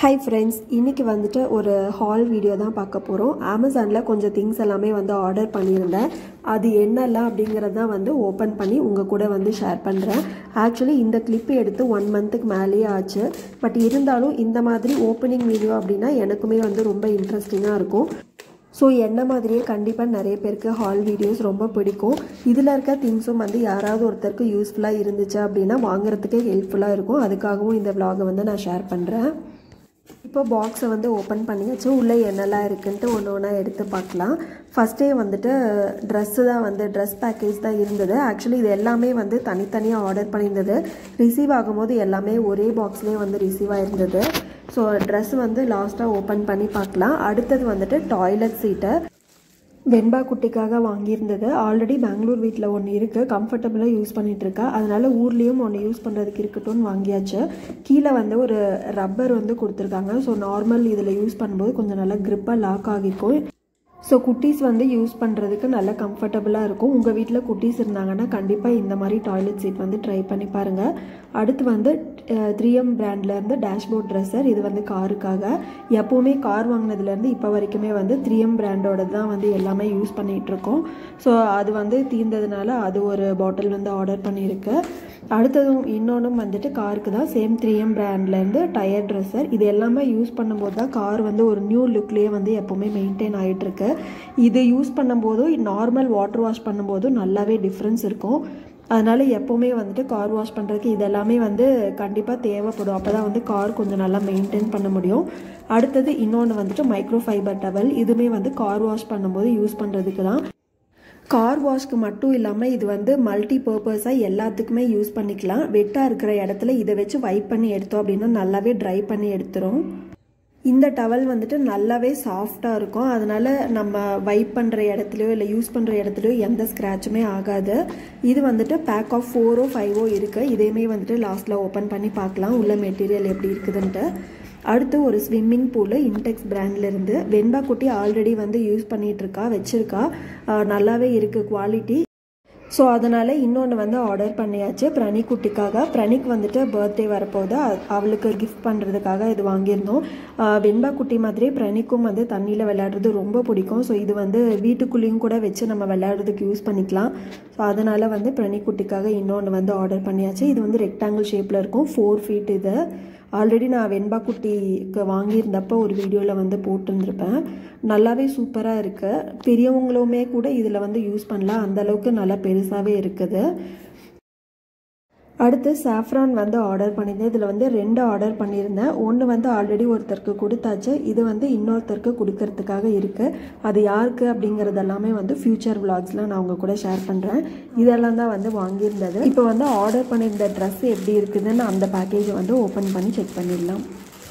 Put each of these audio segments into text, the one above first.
hi friends இன்றைக்கி வந்துட்டு ஒரு ஹால் வீடியோ தான் பார்க்க போகிறோம் அமேசானில் கொஞ்சம் திங்ஸ் எல்லாமே வந்து ஆர்டர் பண்ணியிருந்தேன் அது என்னெல்லாம் அப்படிங்கிறது தான் வந்து ஓப்பன் பண்ணி உங்கள் கூட வந்து ஷேர் பண்ணுறேன் ஆக்சுவலி இந்த கிளிப் எடுத்து ஒன் மந்த்துக்கு மேலேயே ஆச்சு பட் இருந்தாலும் இந்த மாதிரி ஓப்பனிங் வீடியோ அப்படின்னா எனக்குமே வந்து ரொம்ப இன்ட்ரெஸ்டிங்காக இருக்கும் ஸோ என்ன மாதிரியே கண்டிப்பாக நிறைய பேருக்கு ஹால் வீடியோஸ் ரொம்ப பிடிக்கும் இதில் இருக்க திங்ஸும் வந்து யாராவது ஒருத்தருக்கு யூஸ்ஃபுல்லாக இருந்துச்சு அப்படின்னா வாங்குறதுக்கே ஹெல்ப்ஃபுல்லாக இருக்கும் அதுக்காகவும் இந்த vlog-அ வந்து நான் ஷேர் பண்ணுறேன் இப்போ பாக்ஸை வந்து ஓப்பன் பண்ணியாச்சு உள்ளே என்னெல்லாம் இருக்குன்ட்டு ஒன்று ஒன்றா எடுத்து பார்க்கலாம் ஃபஸ்ட்டே வந்துட்டு ட்ரெஸ்ஸு தான் வந்து ட்ரெஸ் பேக்கேஜ் தான் இருந்தது ஆக்சுவலி இது எல்லாமே வந்து தனித்தனியாக ஆர்டர் பண்ணியிருந்தது ரிசீவ் ஆகும்போது எல்லாமே ஒரே பாக்ஸ்லேயே வந்து ரிசீவ் ஆயிருந்தது ஸோ ட்ரெஸ் வந்து லாஸ்ட்டாக ஓப்பன் பண்ணி பார்க்கலாம் அடுத்தது வந்துட்டு டாய்லெட் சீட்டை வெண்பா குட்டிக்காக வாங்கியிருந்தது ஆல்ரெடி பெங்களூர் வீட்டில் ஒன்று இருக்குது கம்ஃபர்டபுளாக யூஸ் பண்ணிட்டு இருக்கா அதனால ஊர்லேயும் ஒன்று யூஸ் பண்ணுறதுக்கு இருக்கட்டும்னு வாங்கியாச்சு கீழே வந்து ஒரு ரப்பர் வந்து கொடுத்துருக்காங்க ஸோ நார்மல் இதில் யூஸ் பண்ணும்போது கொஞ்சம் நல்லா க்ரிப்பாக லாக் ஆகிக்கும் ஸோ குட்டீஸ் வந்து யூஸ் பண்ணுறதுக்கு நல்லா கம்ஃபர்டபுளாக இருக்கும் உங்கள் வீட்டில் குட்டீஸ் இருந்தாங்கன்னா கண்டிப்பாக இந்த மாதிரி டாய்லெட் சீட் வந்து ட்ரை பண்ணி பாருங்கள் அடுத்து வந்து த்ரீ எம் பிராண்ட்லேருந்து டேஷ்போர்ட் ட்ரெஸ்ஸர் இது வந்து காருக்காக எப்போவுமே கார் வாங்கினதுலேருந்து இப்போ வரைக்குமே வந்து த்ரீ எம் பிராண்டோட தான் வந்து எல்லாமே யூஸ் பண்ணிகிட்ருக்கோம் ஸோ அது வந்து தீர்ந்ததுனால அது ஒரு பாட்டில் வந்து ஆர்டர் பண்ணியிருக்கு அடுத்ததும் இன்னொன்றும் வந்துட்டு காருக்கு தான் சேம் த்ரீ எம் பிராண்ட்லேருந்து டயர் ட்ரெஸ்ஸர் இது எல்லாமே யூஸ் பண்ணும்போது தான் கார் வந்து ஒரு நியூ லுக்லேயே வந்து எப்போவுமே மெயின்டைன் ஆகிட்டுருக்கு இது யூஸ் பண்ணும்போதும் நார்மல் வாட்டர் வாஷ் பண்ணும்போதும் நல்லாவே டிஃப்ரென்ஸ் இருக்கும் அதனால் எப்போவுமே வந்துட்டு கார் வாஷ் பண்ணுறதுக்கு இதெல்லாமே வந்து கண்டிப்பாக தேவைப்படும் அப்போ தான் வந்து கார் கொஞ்சம் நல்லா மெயின்டைன் பண்ண முடியும் அடுத்தது இன்னொன்று வந்துட்டு மைக்ரோ ஃபைபர் டவல் இதுவுமே வந்து கார் வாஷ் பண்ணும்போது யூஸ் பண்ணுறதுக்கு தான் கார் வாஷ்க்கு மட்டும் இல்லாமல் இது வந்து மல்டி பர்பஸாக எல்லாத்துக்குமே யூஸ் பண்ணிக்கலாம் வெட்டாக இருக்கிற இடத்துல இதை வச்சு வைப் பண்ணி எடுத்தோம் அப்படின்னா நல்லாவே ட்ரை பண்ணி எடுத்துரும் இந்த டவல் வந்துட்டு நல்லாவே சாஃப்டாக இருக்கும் அதனால் நம்ம வைப் பண்ணுற இடத்துலையோ இல்லை யூஸ் பண்ணுற இடத்துலையோ எந்த ஸ்க்ராட்சுமே ஆகாது இது வந்துட்டு பேக் ஆஃப் ஃபோரோ ஃபைவோ இருக்குது இதையுமே வந்துட்டு லாஸ்ட்டில் ஓப்பன் பண்ணி பார்க்கலாம் உள்ள மெட்டீரியல் எப்படி இருக்குதுன்ட்டு அடுத்து ஒரு ஸ்விம்மிங் பூலு இன்டெக்ஸ் பிராண்ட்லேருந்து வெண்பா குட்டி ஆல்ரெடி வந்து யூஸ் பண்ணிகிட்டு இருக்கா வச்சுருக்கா நல்லாவே இருக்குது குவாலிட்டி ஸோ அதனால் இன்னொன்று வந்து ஆர்டர் பண்ணியாச்சு பிரணி குட்டிக்காக பிரணிக் வந்துட்டு பர்த்டே வரப்போது அவளுக்கு கிஃப்ட் பண்ணுறதுக்காக இது வாங்கியிருந்தோம் வெண்பா குட்டி மாதிரி பிரணிக்கும் வந்து தண்ணியில் விளையாடுறது ரொம்ப பிடிக்கும் ஸோ இது வந்து வீட்டுக்குள்ளேயும் கூட வச்சு நம்ம விளையாடுறதுக்கு யூஸ் பண்ணிக்கலாம் ஸோ அதனால் வந்து பிரணி குட்டிக்காக இன்னொன்று வந்து ஆர்டர் பண்ணியாச்சு இது வந்து ரெக்டாங்கிள் ஷேப்பில் இருக்கும் ஃபோர் ஃபீட் இது ஆல்ரெடி நான் வெண்பா குட்டிக்கு வாங்கியிருந்தப்போ ஒரு வீடியோவில் வந்து போட்டுருந்துருப்பேன் நல்லாவே சூப்பராக இருக்குது பெரியவங்களுமே கூட இதில் வந்து யூஸ் பண்ணலாம் அந்தளவுக்கு நல்லா பெருசாகவே இருக்குது அடுத்து சாஃப்ரான் வந்து ஆர்டர் பண்ணியிருந்தேன் இதில் வந்து ரெண்டு ஆர்டர் பண்ணியிருந்தேன் ஒன்று வந்து ஆல்ரெடி ஒருத்தருக்கு கொடுத்தாச்சு இது வந்து இன்னொருத்தருக்கு கொடுக்கறதுக்காக இருக்குது அது யாருக்கு அப்படிங்கிறது எல்லாமே வந்து ஃப்யூச்சர் விளாக்ஸில் நான் உங்கள் கூட ஷேர் பண்ணுறேன் இதெல்லாம் தான் வந்து வாங்கியிருந்தது இப்போ வந்து ஆர்டர் பண்ணியிருந்த ட்ரெஸ் எப்படி இருக்குதுன்னு அந்த பேக்கேஜை வந்து ஓப்பன் பண்ணி செக் பண்ணிடலாம்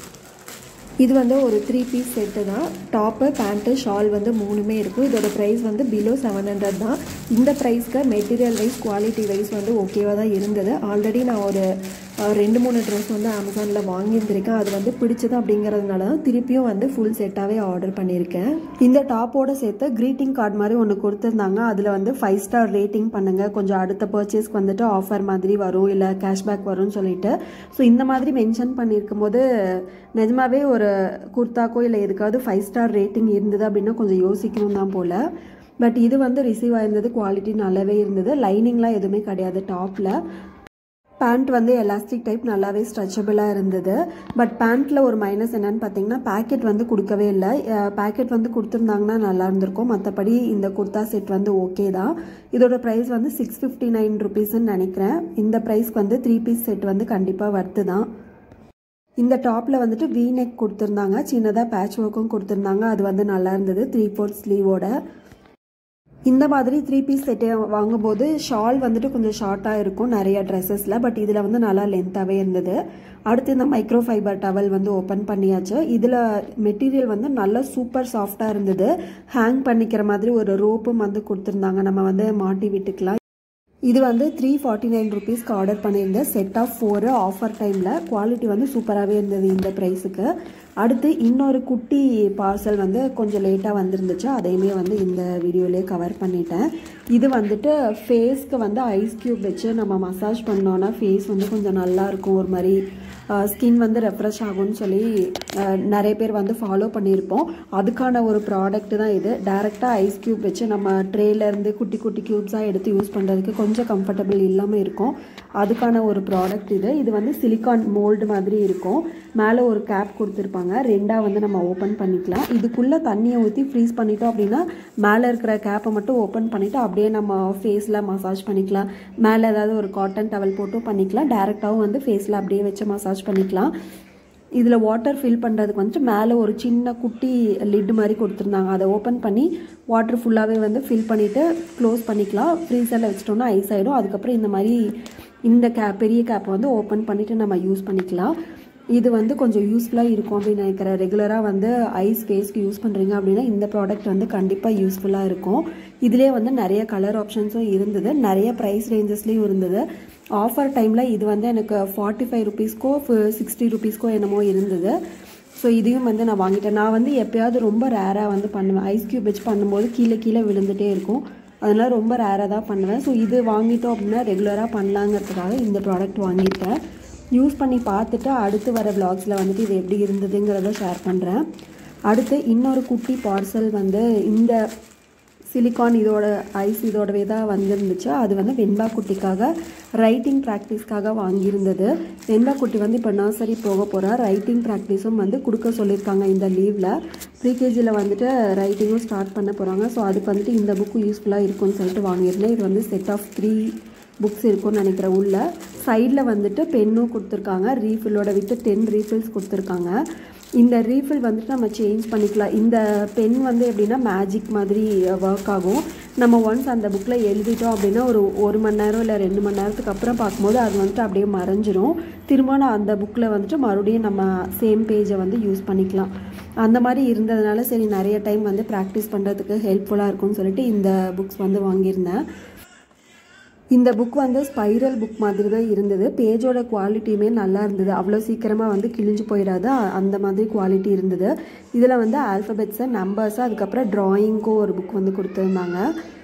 இது வந்து ஒரு த்ரீ பீஸ் செட்டு தான் டாப்பு பேண்ட்டு ஷால் வந்து மூணுமே இருக்கும் இதோட ப்ரைஸ் வந்து பிலோ செவன் ஹண்ட்ரட் தான் இந்த ப்ரைஸ்க்கு மெட்டீரியல் வைஸ் குவாலிட்டி வைஸ் வந்து ஓகேவாக தான் இருந்தது ஆல்ரெடி நான் ஒரு ரெண்டு மூணு ட்ரெஸ் வந்து அமேசானில் வாங்கியிருந்திருக்கேன் அது வந்து பிடிச்சது அப்படிங்கிறதுனால தான் திருப்பியும் வந்து ஃபுல் செட்டாகவே ஆர்டர் பண்ணியிருக்கேன் இந்த டாப்போட சேர்த்து க்ரீட்டிங் கார்டு மாதிரி ஒன்று கொடுத்துருந்தாங்க அதில் வந்து ஃபைவ் ஸ்டார் ரேட்டிங் பண்ணுங்கள் கொஞ்சம் அடுத்த பர்ச்சேஸ்க்கு வந்துட்டு ஆஃபர் மாதிரி வரும் இல்லை கேஷ்பேக் வரும்னு சொல்லிட்டு ஸோ இந்த மாதிரி மென்ஷன் பண்ணியிருக்கும் போது நிஜமாவே ஒரு குர்த்தாக்கோ இல்லை எதுக்காவது ஃபைவ் ஸ்டார் ரேட்டிங் இருந்தது அப்படின்னா கொஞ்சம் யோசிக்கணும் தான் போல் பட் இது வந்து ரிசீவ் ஆயிருந்தது குவாலிட்டி நல்லாவே இருந்தது லைனிங்லாம் எதுவுமே கிடையாது டாப்பில் பேண்ட் வந்து எலாஸ்டிக் டைப் நல்லாவே ஸ்ட்ரெச்சபிளாக இருந்தது பட் பேண்ட்டில் ஒரு மைனஸ் என்னன்னு பார்த்தீங்கன்னா பேக்கெட் வந்து கொடுக்கவே இல்லை பேக்கெட் வந்து கொடுத்துருந்தாங்கன்னா நல்லா இருந்திருக்கும் மற்றபடி இந்த குர்தா செட் வந்து ஓகே தான் இதோட ப்ரைஸ் வந்து சிக்ஸ் ஃபிஃப்டி நைன் ருபீஸ்ன்னு நினைக்கிறேன் இந்த ப்ரைஸ்க்கு வந்து த்ரீ பீஸ் செட் வந்து கண்டிப்பாக வர்த்து தான் இந்த டாப்பில் வந்துட்டு வி நெக் கொடுத்துருந்தாங்க சின்னதாக பேட்ச் ஒர்க்கும் கொடுத்துருந்தாங்க அது வந்து நல்லா இருந்தது த்ரீ ஃபோர்த் ஸ்லீவோட இந்த மாதிரி த்ரீ பீஸ் செட்டு வாங்கும்போது ஷால் வந்துட்டு கொஞ்சம் ஷார்ட்டாக இருக்கும் நிறைய ட்ரெஸ்ஸஸில் பட் இதில் வந்து நல்லா லென்த்தாகவே இருந்தது அடுத்து இந்த மைக்ரோ ஃபைபர் டவல் வந்து ஓப்பன் பண்ணியாச்சு இதில் மெட்டீரியல் வந்து நல்லா சூப்பர் சாஃப்டாக இருந்தது ஹேங் பண்ணிக்கிற மாதிரி ஒரு ரோப்பும் வந்து கொடுத்துருந்தாங்க நம்ம வந்து மாட்டி விட்டுக்கலாம் இது வந்து த்ரீ ஃபார்ட்டி நைன் ருபீஸ்க்கு ஆர்டர் பண்ணியிருந்தேன் செட் ஆஃப் ஃபோரு ஆஃபர் டைமில் குவாலிட்டி வந்து சூப்பராகவே இருந்தது இந்த ப்ரைஸுக்கு அடுத்து இன்னொரு குட்டி பார்சல் வந்து கொஞ்சம் லேட்டாக வந்திருந்துச்சு அதையுமே வந்து இந்த வீடியோலேயே கவர் பண்ணிட்டேன் இது வந்துட்டு ஃபேஸ்க்கு வந்து ஐஸ் க்யூப் வச்சு நம்ம மசாஜ் பண்ணோன்னா ஃபேஸ் வந்து கொஞ்சம் நல்லா இருக்கும் ஒரு மாதிரி ஸ்கின் வந்து ரெஃப்ரெஷ் ஆகும்னு சொல்லி அஹ், நிறைய பேர் வந்து ஃபாலோ பண்ணியிருப்போம் அதுக்கான ஒரு ப்ராடக்ட் தான் இது டேரெக்டாக ஐஸ் க்யூப் வச்சு நம்ம ட்ரேலேருந்து குட்டி குட்டி க்யூப்ஸாக எடுத்து யூஸ் பண்ணுறதுக்கு கொஞ்சம் கம்ஃபர்டபுள் இல்லாமல் இருக்கும் அதுக்கான ஒரு ப்ராடக்ட் இது இது வந்து சிலிக்கான் மோல்டு மாதிரி இருக்கும் மேலே ஒரு கேப் கொடுத்துருப்பாங்க ரெண்டாக வந்து நம்ம ஓப்பன் பண்ணிக்கலாம் இதுக்குள்ளே தண்ணியை ஊற்றி ஃப்ரீஸ் பண்ணிட்டோம் அப்படின்னா மேலே இருக்கிற கேப்பை மட்டும் ஓப்பன் பண்ணிவிட்டு அப்படியே நம்ம ஃபேஸில் மசாஜ் பண்ணிக்கலாம் மேலே ஏதாவது ஒரு காட்டன் டவல் போட்டும் பண்ணிக்கலாம் டேரெக்டாகவும் வந்து ஃபேஸில் அப்படியே வச்சு மசாஜ் பண்ணிக்கலாம் இதில் வாட்டர் ஃபில் பண்ணுறதுக்கு வந்துட்டு மேலே ஒரு சின்ன குட்டி லிட் மாதிரி கொடுத்துருந்தாங்க அதை ஓப்பன் பண்ணி வாட்டர் ஃபுல்லாகவே வந்து ஃபில் பண்ணிவிட்டு க்ளோஸ் பண்ணிக்கலாம் ஃப்ரீசரில் வச்சிட்டோம்னா ஐஸ் ஆகிடும் அதுக்கப்புறம் இந்த மாதிரி இந்த கேப் பெரிய கேப்பை வந்து ஓப்பன் பண்ணிவிட்டு நம்ம யூஸ் பண்ணிக்கலாம் இது வந்து கொஞ்சம் யூஸ்ஃபுல்லாக இருக்கும் அப்படின்னு நினைக்கிறேன் ரெகுலராக வந்து ஐஸ் ஃபேஸ்க்கு யூஸ் பண்ணுறீங்க அப்படின்னா இந்த ப்ராடக்ட் வந்து கண்டிப்பாக யூஸ்ஃபுல்லாக இருக்கும் இதிலே வந்து நிறைய கலர் ஆப்ஷன்ஸும் இருந்தது நிறைய ப்ரைஸ் ரேஞ்சஸ்லேயும் இருந்தது ஆஃபர் டைமில் இது வந்து எனக்கு ஃபார்ட்டி ஃபைவ் ருபீஸ்க்கோ சிக்ஸ்டி ருபீஸ்க்கோ என்னமோ இருந்தது ஸோ இதையும் வந்து நான் வாங்கிட்டேன் நான் வந்து எப்பயாவது ரொம்ப ரேராக வந்து பண்ணுவேன் ஐஸ் க்யூப் வச்சு பண்ணும்போது கீழே கீழே விழுந்துட்டே இருக்கும் அதனால ரொம்ப ரேராக தான் பண்ணுவேன் ஸோ இது வாங்கிட்டோம் அப்படின்னா ரெகுலராக பண்ணலாங்கிறதுக்காக இந்த ப்ராடக்ட் வாங்கிட்டேன் யூஸ் பண்ணி பார்த்துட்டு அடுத்து வர vlogsல வந்துட்டு இது எப்படி இருந்ததுங்கிறத ஷேர் பண்ணுறேன் அடுத்து இன்னொரு குட்டி பார்சல் வந்து இந்த சிலிக்கான் இதோட ஐஸ் இதோடவே தான் வந்திருந்துச்சு அது வந்து வெண்பா குட்டிக்காக ரைட்டிங் ப்ராக்டிஸ்க்காக வாங்கியிருந்தது வெண்பா குட்டி வந்து இப்போ நர்சரி போக போகிறா ரைட்டிங் ப்ராக்டிஸும் வந்து கொடுக்க சொல்லியிருக்காங்க இந்த லீவில் ப்ரீகேஜியில் வந்துட்டு ரைட்டிங்கும் ஸ்டார்ட் பண்ண போகிறாங்க ஸோ அதுக்கு வந்துட்டு இந்த புக்கு யூஸ்ஃபுல்லாக இருக்கும்னு சொல்லிட்டு வாங்கியிருந்தேன் இது வந்து செட் ஆஃப் த்ரீ புக்ஸ் இருக்கும்னு நினைக்கிறேன் உள்ள சைடில் வந்துட்டு பென்னும் கொடுத்துருக்காங்க ரீஃபில்லோட வித்து டென் ரீஃபில்ஸ் கொடுத்துருக்காங்க இந்த ரீஃபில் வந்துட்டு நம்ம சேஞ்ச் பண்ணிக்கலாம் இந்த பென் வந்து எப்படின்னா மேஜிக் மாதிரி ஒர்க் ஆகும் நம்ம ஒன்ஸ் அந்த புக்கில் எழுதிட்டோம் அப்படின்னா ஒரு ஒரு மணி நேரம் இல்லை ரெண்டு மணி நேரத்துக்கு அப்புறம் பார்க்கும்போது அது வந்துட்டு அப்படியே மறைஞ்சிரும் திரும்ப நான் அந்த புக்கில் வந்துட்டு மறுபடியும் நம்ம சேம் பேஜை வந்து யூஸ் பண்ணிக்கலாம் அந்த மாதிரி இருந்ததுனால சரி நிறைய டைம் வந்து ப்ராக்டிஸ் பண்ணுறதுக்கு ஹெல்ப்ஃபுல்லாக இருக்கும்னு சொல்லிட்டு இந்த புக்ஸ் வந்து வாங்கியிருந்தேன் இந்த புக் வந்து ஸ்பைரல் புக் மாதிரி தான் இருந்தது பேஜோட குவாலிட்டியுமே நல்லா இருந்தது அவ்வளோ சீக்கிரமாக வந்து கிழிஞ்சு போயிடாது அ- அந்த மாதிரி குவாலிட்டி இருந்தது இதில் வந்து ஆல்ஃபபெட்ஸு நம்பர்ஸு அதுக்கப்புறம் ட்ராயிங்க்கும் ஒரு புக் வந்து கொடுத்துருந்தாங்க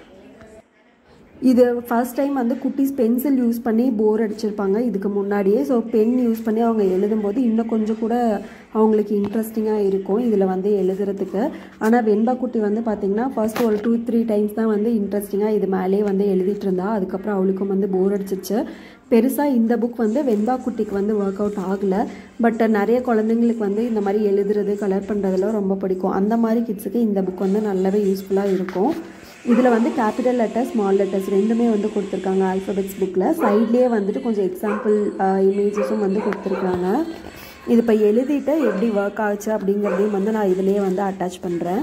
இது ஃபர்ஸ்ட் டைம் வந்து குட்டீஸ் பென்சில் யூஸ் பண்ணி போர் அடிச்சிருப்பாங்க இதுக்கு முன்னாடியே ஸோ பென் யூஸ் பண்ணி அவங்க எழுதும்போது இன்னும் கொஞ்சம் கூட அவங்களுக்கு இன்ட்ரெஸ்டிங்காக இருக்கும் இதில் வந்து எழுதுறதுக்கு ஆனால் வெண்பா குட்டி வந்து பார்த்திங்கன்னா ஃபர்ஸ்ட் ஒரு டூ த்ரீ டைம்ஸ் தான் வந்து இன்ட்ரெஸ்டிங்காக இது மேலே வந்து எழுதிட்டு இருந்தா அதுக்கப்புறம் அவளுக்கும் வந்து போர் அடிச்சிச்சு பெருசாக இந்த புக் வந்து வெண்பா குட்டிக்கு வந்து ஒர்க் அவுட் ஆகலை பட் நிறைய குழந்தைங்களுக்கு வந்து இந்த மாதிரி எழுதுறது கலர் பண்ணுறதுலாம் ரொம்ப பிடிக்கும் அந்த மாதிரி கிட்ஸுக்கு இந்த புக் வந்து நல்லாவே யூஸ்ஃபுல்லாக இருக்கும் இதில் வந்து கேபிட்டல் லெட்டர் ஸ்மால் லெட்டர்ஸ் ரெண்டுமே வந்து கொடுத்துருக்காங்க ஆல்ஃபபெட்ஸ் புக்கில் சைட்லேயே வந்துட்டு கொஞ்சம் எக்ஸாம்பிள் இமேஜஸும் வந்து கொடுத்துருக்காங்க இது இப்போ எழுதிட்டு எப்படி ஒர்க் ஆச்சு அப்படிங்கிறதையும் வந்து நான் இதுலேயே வந்து அட்டாச் பண்ணுறேன்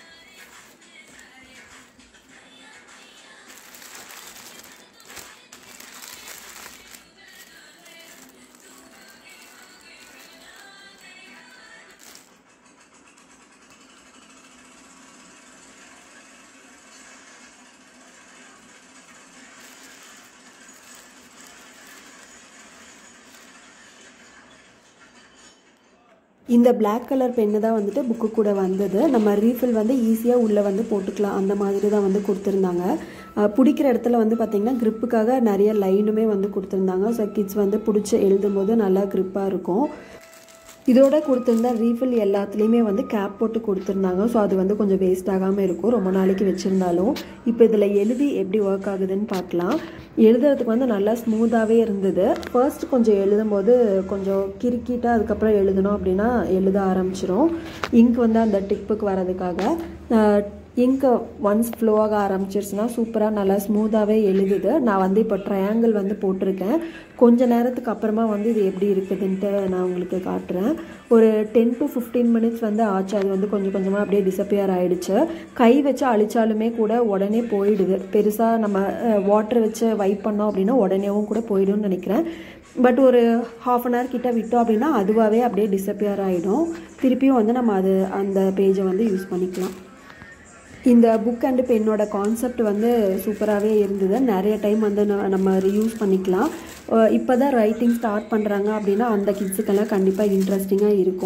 இந்த Black கலர் பென்னு தான் வந்துட்டு புக்கு கூட வந்தது நம்ம ரீஃபில் வந்து ஈஸியாக உள்ளே வந்து போட்டுக்கலாம் அந்த மாதிரி தான் வந்து கொடுத்துருந்தாங்க அஹ் பிடிக்கிற இடத்துல வந்து பார்த்திங்கன்னா gripக்காக நிறைய லைனுமே வந்து கொடுத்துருந்தாங்க ஸோ கிட்ஸ் வந்து பிடிச்சி எழுதும்போது நல்லா grip-ஆ இருக்கும் இதோட கொடுத்துருந்த ரீஃபில் எல்லாத்துலேயுமே வந்து கேப் போட்டு கொடுத்துருந்தாங்க ஸோ அது வந்து கொஞ்சம் வேஸ்ட் ஆகாமல் இருக்கும் ரொம்ப நாளைக்கு வச்சுருந்தாலும் இப்போ இதில் எழுதி எப்படி ஒர்க் ஆகுதுன்னு பார்க்கலாம் எழுதுறதுக்கு வந்து நல்லா ஸ்மூத்தாகவே இருந்தது ஃபர்ஸ்ட் கொஞ்சம் எழுதும்போது கொஞ்சம் கிறுக்கிட்டு அதுக்கப்புறம் எழுதணும் அப்படின்னா எழுத ஆரம்பிச்சிரும் இங்க் வந்து அந்த டிப்புக்கு வரதுக்காக இங்க் ஒன்ஸ் ஃப்ளோ ஆக ஆரம்பிச்சிருச்சுன்னா சூப்பராக நல்லா ஸ்மூத்தாகவே எழுதுது நான் வந்து இப்போ ட்ரையாங்கிள் வந்து போட்டிருக்கேன் கொஞ்ச நேரத்துக்கு அப்புறமா வந்து இது எப்படி இருக்குதுன்ட்டு நான் உங்களுக்கு காட்டுறேன் ஒரு டென் டு ஃபிஃப்டீன் மினிட்ஸ் வந்து ஆச்சு அது வந்து கொஞ்சம் கொஞ்சமாக அப்படியே டிசப்பியர் ஆயிடுச்சு கை வச்சு அழிச்சாலுமே கூட உடனே போயிடுது பெருசாக நம்ம வாட்டர் வச்சு வைப் பண்ணோம் அப்படின்னா உடனேவும் கூட போயிடும்னு நினைக்கிறேன் பட் ஒரு ஹாஃப் அன் ஹவர் கிட்ட விட்டோம் அப்படின்னா அதுவாகவே அப்படியே டிசப்பியர் ஆகிடும் திருப்பியும் வந்து நம்ம அது அந்த பேஜை வந்து யூஸ் பண்ணிக்கலாம் இந்த புக் அண்ட் பென்னோட கான்செப்ட் வந்து சூப்பராகவே இருந்தது நிறைய டைம் வந்து ந- நம்ம யூஸ் பண்ணிக்கலாம் இப்போ தான் ரைட்டிங் ஸ்டார்ட் பண்ணுறாங்க அப்படின்னா அந்த கிட்ஸுக்கெல்லாம் கண்டிப்பாக இன்ட்ரெஸ்டிங்காக இருக்கும்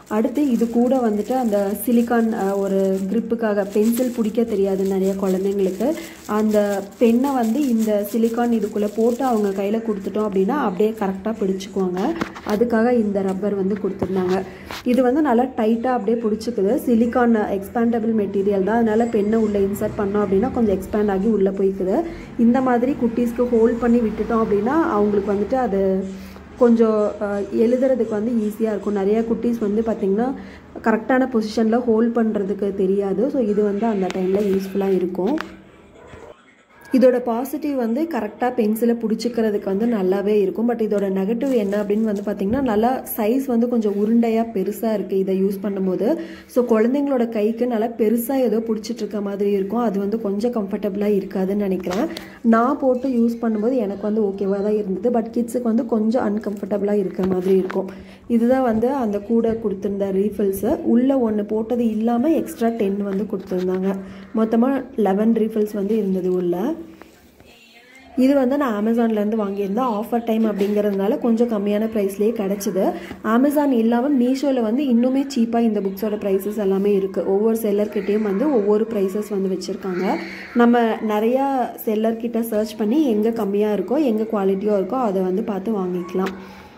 அடுத்து இது கூட வந்துட்டு அந்த சிலிக்கான் ஒரு gripக்காக பென்சில் பிடிக்க தெரியாது நிறைய குழந்தைங்களுக்கு அந்த பெண்ணை வந்து இந்த சிலிக்கான் இதுக்குள்ளே போட்டு அவங்க கையில் கொடுத்துட்டோம் அப்படின்னா அப்படியே கரெக்டாக பிடிச்சிக்குவாங்க அதுக்காக இந்த ரப்பர் வந்து கொடுத்துருந்தாங்க இது வந்து நல்லா டைட்டாக அப்படியே பிடிச்சிக்குது சிலிக்கான் எக்ஸ்பேண்டபிள் மெட்டீரியல் தான் அதனால பெண்ணை உள்ளே இன்சர்ட் பண்ணோம் அப்படின்னா கொஞ்சம் எக்ஸ்பேண்ட் ஆகி உள்ளே போய்க்குது இந்த மாதிரி குட்டீஸ்க்கு ஹோல்ட் பண்ணி விட்டுட்டோம் அப்படின்னா அவங்களுக்கு வந்துட்டு அது கொஞ்சம் அஹ், எழுதுறதுக்கு வந்து ஈஸியாக இருக்கும் நிறைய குட்டீஸ் வந்து பார்த்திங்கன்னா கரெக்டான பொசிஷனில் ஹோல்ட் பண்ணுறதுக்கு தெரியாது ஸோ இது வந்து அந்த டைமில் யூஸ்ஃபுல்லாக இருக்கும் இதோட பாசிட்டிவ் வந்து கரெக்டாக பென்சிலை பிடிச்சிக்கிறதுக்கு வந்து நல்லாவே இருக்கும் பட் இதோட நெகட்டிவ் என்ன அப்படின்னு வந்து பார்த்திங்கன்னா நல்லா சைஸ் வந்து கொஞ்சம் உருண்டையாக பெருசாக இருக்குது இதை யூஸ் பண்ணும்போது ஸோ குழந்தைங்களோட கைக்கு நல்லா பெருசாக ஏதோ பிடிச்சிட்டு இருக்க மாதிரி இருக்கும் அது வந்து கொஞ்சம் கம்ஃபர்டபுளாக இருக்காதுன்னு நினைக்கிறேன் நான் போட்டு யூஸ் பண்ணும்போது எனக்கு வந்து ஓகேவாக தான் இருந்தது பட் கிட்ஸுக்கு வந்து கொஞ்சம் அன்கம்ஃபர்டபுளாக இருக்கிற மாதிரி இருக்கும் இதுதான் வந்து அந்த கூட கொடுத்துருந்த ரீஃபில்ஸு உள்ளே ஒன்று போட்டது இல்லாமல் எக்ஸ்ட்ரா டென் வந்து கொடுத்துருந்தாங்க மொத்தமாக லெவன் ரீஃபில்ஸ் வந்து இருந்தது உள்ள இது வந்து நான் அமேசான்லேருந்து வாங்கியிருந்தேன் ஆஃபர் டைம் அப்படிங்கிறதுனால கொஞ்சம் கம்மியான ப்ரைஸ்லேயே கிடச்சிது அமேசான் இல்லாமல் மீஷோவில் வந்து இன்னுமே சீப்பாக இந்த புக்ஸோட ப்ரைஸஸ் எல்லாமே இருக்குது ஒவ்வொரு செல்லர்கிட்டேயும் வந்து ஒவ்வொரு ப்ரைஸஸ் வந்து வச்சுருக்காங்க நம்ம நிறையா செல்லர்கிட்ட சர்ச் பண்ணி எங்கே கம்மியாக இருக்கோ எங்கே குவாலிட்டியாக இருக்கோ அதை வந்து பார்த்து வாங்கிக்கலாம்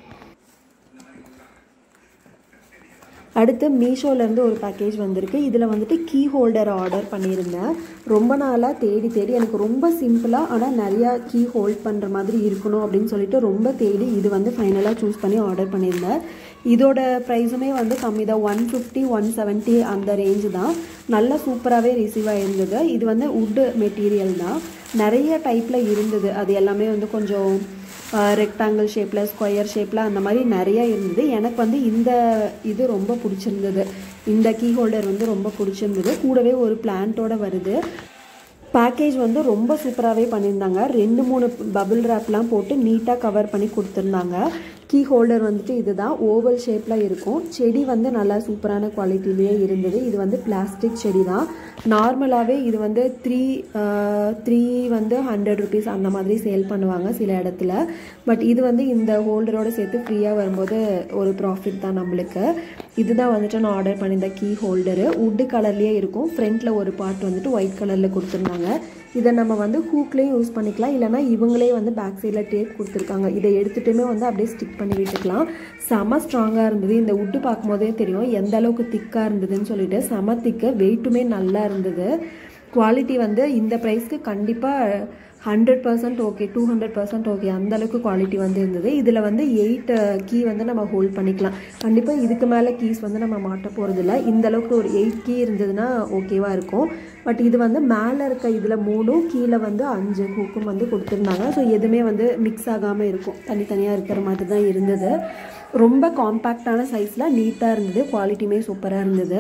அடுத்து மீஷோலேருந்து ஒரு பேக்கேஜ் வந்திருக்கு இதில் வந்துட்டு கீ ஹோல்டர் ஆர்டர் பண்ணியிருந்தேன் ரொம்ப நாளாக தேடி தேடி எனக்கு ரொம்ப சிம்பிளாக ஆனால் நிறையா கீ ஹோல்ட் பண்ணுற மாதிரி இருக்கணும் அப்படின்னு சொல்லிட்டு ரொம்ப தேடி இது வந்து ஃபைனலாக சூஸ் பண்ணி ஆர்டர் பண்ணியிருந்தேன் இதோட ப்ரைஸுமே வந்து கம்மி தான் ஒன் ஃபிஃப்டி ஒன் செவன்ட்டி அந்த ரேஞ்சு தான் நல்லா சூப்பராகவே ரிசீவ் ஆகிருந்தது இது வந்து உட்டு மெட்டீரியல் தான் நிறைய டைப்பில் இருந்தது அது எல்லாமே வந்து கொஞ்சம் ரெக்டாங்கிள் ஷேப்பில் ஸ்கொயர் ஷேப்பில் அந்த மாதிரி நிறையா இருந்தது எனக்கு வந்து இந்த இது ரொம்ப பிடிச்சிருந்தது இந்த கீ ஹோல்டர் வந்து ரொம்ப பிடிச்சிருந்தது கூடவே ஒரு பிளான்ட்டோட வருது பேக்கேஜ் வந்து ரொம்ப சூப்பராகவே பண்ணியிருந்தாங்க ரெண்டு மூணு பபிள் ரேப்லாம் போட்டு நீட்டாக கவர் பண்ணி கொடுத்துருந்தாங்க கீ ஹோல்டர் வந்துட்டு இதுதான் ஓவல் ஷேப்பில் இருக்கும் செடி வந்து நல்லா சூப்பரான குவாலிட்டிலேயே இருந்தது இது வந்து பிளாஸ்டிக் செடி தான் நார்மலாகவே இது வந்து த்ரீ த்ரீ வந்து ஹண்ட்ரட் ருபீஸ் அந்த மாதிரி சேல் பண்ணுவாங்க சில இடத்துல பட் இது வந்து இந்த ஹோல்டரோட சேர்த்து ஃப்ரீயாக வரும்போது ஒரு ப்ராஃபிட் தான் நம்மளுக்கு இதுதான் வந்துட்டு நான் ஆர்டர் பண்ணியிருந்த கீ ஹோல்டரு உட்டு கலர்லேயே இருக்கும் ஃப்ரண்ட்டில் ஒரு பார்ட் வந்துட்டு ஒயிட் கலரில் கொடுத்துருந்தாங்க இதை நம்ம வந்து ஹூக்லேயும் யூஸ் பண்ணிக்கலாம் இல்லைனா இவங்களே வந்து பேக் சைடில் டேப் கொடுத்துருக்காங்க இதை எடுத்துகிட்டுமே வந்து அப்படியே ஸ்டிக் பண்ணி விட்டுக்கலாம் செம ஸ்ட்ராங்காக இருந்தது இந்த உட்டு பார்க்கும்போதே தெரியும் எந்த அளவுக்கு திக்காக இருந்ததுன்னு சொல்லிட்டு செம திக்கு வெயிட்டுமே நல்லா இருந்தது குவாலிட்டி வந்து இந்த ப்ரைஸ்க்கு கண்டிப்பாக hundred percent okay two hundred percent okay அந்த அளவுக்கு குவாலிட்டி வந்து இருந்தது இதில் வந்து எயிட் கீ வந்து நம்ம ஹோல்ட் பண்ணிக்கலாம் கண்டிப்பாக இதுக்கு மேலே கீஸ் வந்து நம்ம மாட்ட போகிறதில்ல இந்த அளவுக்கு ஒரு எயிட் கீ இருந்ததுன்னா ஓகேவாக இருக்கும் பட் இது வந்து மேலே இருக்க இதில் மூணும் கீழே வந்து அஞ்சு ஹூக்கும் வந்து கொடுத்துருந்தாங்க ஸோ எதுவுமே வந்து மிக்ஸ் ஆகாமல் இருக்கும் தனித்தனியாக இருக்கிற மாதிரி தான் இருந்தது ரொம்ப காம்பேக்டான சைஸில் நீட்டாக இருந்தது குவாலிட்டியுமே சூப்பராக இருந்தது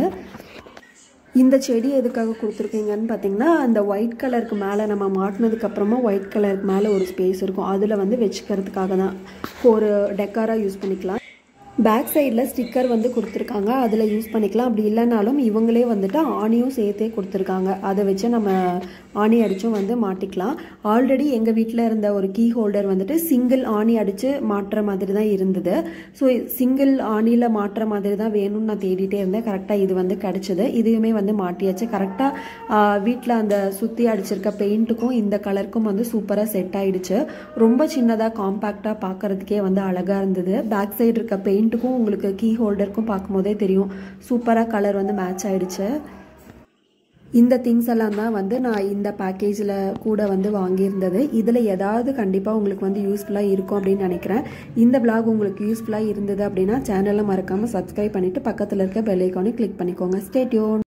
இந்த செடி எதுக்காக கொடுத்துருக்கீங்கன்னு பார்த்தீங்கன்னா அந்த ஒயிட் கலருக்கு மேலே நம்ம மாட்டினதுக்கு அப்புறமா ஒயிட் கலருக்கு மேலே ஒரு ஸ்பேஸ் இருக்கும் அதில் வந்து வச்சுக்கிறதுக்காக தான் ஒரு டெக்காராக யூஸ் பண்ணிக்கலாம் பேக் சைடில் ஸ்டிக்கர் வந்து கொடுத்துருக்காங்க அதில் யூஸ் பண்ணிக்கலாம் அப்படி இல்லைனாலும் இவங்களே வந்துட்டு ஆணியும் சேர்த்தே கொடுத்துருக்காங்க அதை வச்சு நம்ம ஆணி அடிச்சும் வந்து மாட்டிக்கலாம் ஆல்ரெடி எங்கள் வீட்டில் இருந்த ஒரு கீ ஹோல்டர் வந்துட்டு சிங்கிள் ஆணி அடித்து மாட்டுற மாதிரி தான் இருந்தது ஸோ சிங்கிள் ஆணியில் மாட்டுற மாதிரி தான் வேணும்னு நான் தேடிட்டே இருந்தேன் கரெக்டாக இது வந்து கிடச்சிது இதையுமே வந்து மாட்டியாச்சு கரெக்டாக வீட்டில் அந்த சுற்றி அடிச்சிருக்க பெயிண்ட்டுக்கும் இந்த கலருக்கும் வந்து சூப்பராக செட் ஆயிடுச்சு ரொம்ப சின்னதாக காம்பேக்டாக பார்க்கறதுக்கே வந்து அழகாக இருந்தது பேக் சைடு இருக்க பெயிண்ட்டுக்கும் உங்களுக்கு கீ ஹோல்டருக்கும் பார்க்கும்போதே தெரியும் சூப்பராக கலர் வந்து மேட்ச் ஆயிடுச்சு இந்த திங்ஸ் எல்லாம் தான் வந்து நான் இந்த பேக்கேஜில் கூட வந்து வாங்கியிருந்தது இதில் ஏதாவது கண்டிப்பாக உங்களுக்கு வந்து யூஸ்ஃபுல்லாக இருக்கும் அப்படின்னு நினைக்கிறேன் இந்த vlog உங்களுக்கு யூஸ்ஃபுல்லாக இருந்தது அப்படின்னா சேனலை மறக்காமல் சப்ஸ்கிரைப் பண்ணிவிட்டு பக்கத்தில் இருக்க பெல் ஐக்கானை கிளிக் பண்ணிக்கோங்க ஸ்டேட்யூன்